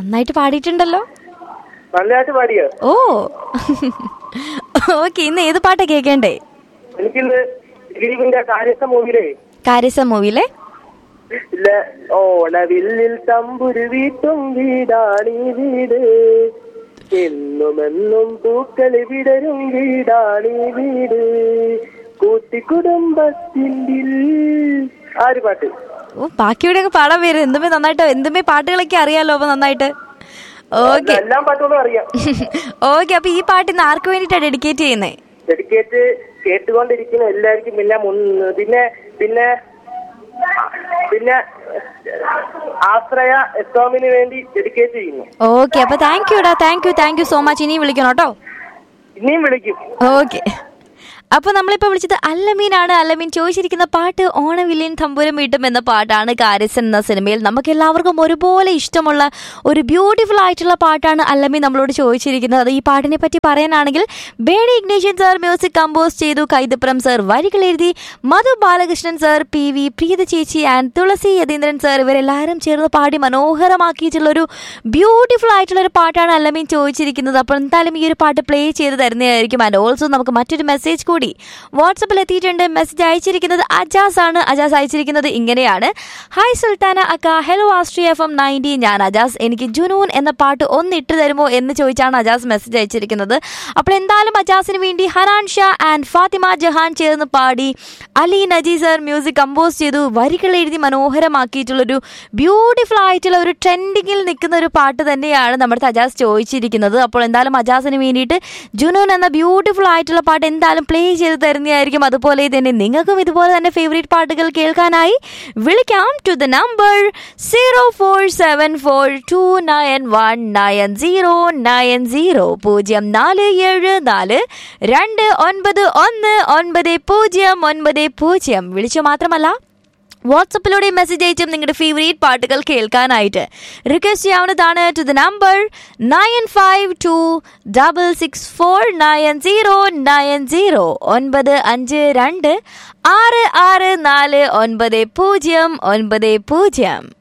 നന്നായിട്ട് പാടിയിട്ടുണ്ടല്ലോ നല്ലതായിട്ട് പാടിയോ ഓ ഓക്കെ ഇന്ന് ഏത് പാട്ടാ കേൾക്കേണ്ടേ എനിക്കിന്ന് ദിലീപിന്റെ കാര്യസ്ഥ മൂവിയിലേ കാര്യസ മൂവിയിലെ ഇല്ല ഓണവില്ലിൽ തമ്പുരു വീട്ടും വീടാണീ വീട് എന്നുമെന്നും പൂക്കൾ വിടരും വീടാണീ വീട് കൂട്ടിക്കുടുംബത്തിൻ്റെ ആര് പാട്ട് ഓ ബാക്കിയുടെ ഒക്കെ പാടാൻ വരും എന്തുമേ നന്നായിട്ട് എന്തുമേ പാട്ടുകളൊക്കെ അറിയാലോ അപ്പൊ നന്നായിട്ട് ഓക്കെ എല്ലാം പാട്ടുകളും അറിയാം ഓക്കെ അപ്പൊ ഈ പാട്ട് ഇന്ന് ആർക്ക് വേണ്ടിയിട്ടാണ് ഡെഡിക്കേറ്റ് ചെയ്യുന്നത് ഡെഡിക്കേറ്റ് കേട്ടുകൊണ്ടിരിക്കുന്ന എല്ലാവർക്കും പിന്നെ മുൻ- പിന്നെ പിന്നെ പിന്നെ ആശ്രയ എസ്തോമിന് വേണ്ടി ഡെഡിക്കേറ്റ് ചെയ്യുന്നു ഓക്കെ അപ്പൊ താങ്ക് യുടാ thank you thank you so much ഇനിയും വിളിക്കണം കേട്ടോ ഇനിയും വിളിക്കും ഓക്കെ അപ്പൊ നമ്മളിപ്പോ വിളിച്ചത് അല്ലമീനാണ് അല്ലമീൻ ചോദിച്ചിരിക്കുന്ന പാട്ട് ഓണവില്യൻ തമ്പുരം വീട്ടും എന്ന പാട്ടാണ് കാരിസൻ എന്ന സിനിമയിൽ നമുക്ക് എല്ലാവർക്കും ഒരുപോലെ ഇഷ്ടമുള്ള ഒരു ബ്യൂട്ടിഫുൾ ആയിട്ടുള്ള പാട്ടാണ് അല്ലമീൻ നമ്മളോട് ചോദിച്ചിരിക്കുന്നത് അത് ഈ പാട്ടിനെ പറ്റി പറയാനാണെങ്കിൽ Berny Ignatius sir music compose ചെയ്തു കൈതപ്രം സാർ വരികൾ എഴുതി Madhu Balakrishnan sir P V Preetha ചേച്ചി ആൻഡ് തുളസി യതീന്ദ്രൻ സാർ ഇവരെല്ലാവരും ചേർന്ന് പാടി മനോഹരമാക്കിയിട്ടുള്ള ഒരു ബ്യൂട്ടിഫുൾ ആയിട്ടുള്ള ഒരു പാട്ടാണ് അല്ലമീൻ ചോദിച്ചിരിക്കുന്നത് അപ്പോൾ എന്തായാലും ഈ ഒരു പാട്ട് പ്ലേ ചെയ്ത് തരുന്നതായിരിക്കും ആൻഡ് ഓൾസോ നമുക്ക് മറ്റൊരു മെസ്സേജ് കൂടി വാട്സപ്പിൽ എത്തിയിട്ടുണ്ട് മെസ്സേജ് അയച്ചിരിക്കുന്നത് അജാസ് ആണ് അജാസ് അയച്ചിരിക്കുന്നത് ഇങ്ങനെയാണ് ഹായ് സുൽത്താന അക്ക hello Austria F M ninety ഞാൻ അജാസ് എനിക്ക് ജുനൂൻ എന്ന പാട്ട് ഒന്ന് ഇട്ട് തരുമോ എന്ന് ചോദിച്ചാണ് അജാസ് മെസ്സേജ് അയച്ചിരിക്കുന്നത് അപ്പോൾ എന്തായാലും അജാസിന് വേണ്ടി ഹനാൻ ഷാ ആൻഡ് ഫാത്തിമ ജഹാൻ ചേർന്ന് പാടി Ali Naji sir music compose ചെയ്തു വരികൾ എഴുതി മനോഹരമാക്കിയിട്ടുള്ളൊരു ബ്യൂട്ടിഫുൾ ആയിട്ടുള്ള ഒരു ട്രെൻഡിങ്ങിൽ നിൽക്കുന്ന ഒരു പാട്ട് തന്നെയാണ് നമ്മുടെ അജാസ് ചോദിച്ചിരിക്കുന്നത് അപ്പോൾ എന്തായാലും അജാസിന് വേണ്ടിയിട്ട് ജുനൂൻ എന്ന ബ്യൂട്ടിഫുൾ ആയിട്ടുള്ള പാട്ട് എന്തായാലും പ്ലേ ചെയ്ത് തരുന്നതായിരിക്കും അതുപോലെ തന്നെ നിങ്ങൾക്കും ഇതുപോലെ തന്നെ ഫേവറേറ്റ് പാട്ടുകൾ കേൾക്കാനായി വിളിക്കാം to the number zero four seven four two nine one nine zero nine zero പൂജ്യം നാല് ഏഴ് നാല് രണ്ട് ഒൻപത് ഒന്ന് ഒൻപത് പൂജ്യം ഒൻപത് പൂജ്യം വിളിച്ചു മാത്രമല്ല വാട്സപ്പിലൂടെ മെസ്സേജ് അയച്ചും നിങ്ങളുടെ ഫേവറേറ്റ് പാട്ടുകൾ കേൾക്കാനായിട്ട് റിക്വസ്റ്റ് ചെയ്യാവുന്നതാണ് to the number nine five two double six four nine zero nine zero ഒൻപത് അഞ്ച് രണ്ട് ആറ് ആറ് നാല് ഒൻപത് പൂജ്യം ഒൻപത് പൂജ്യം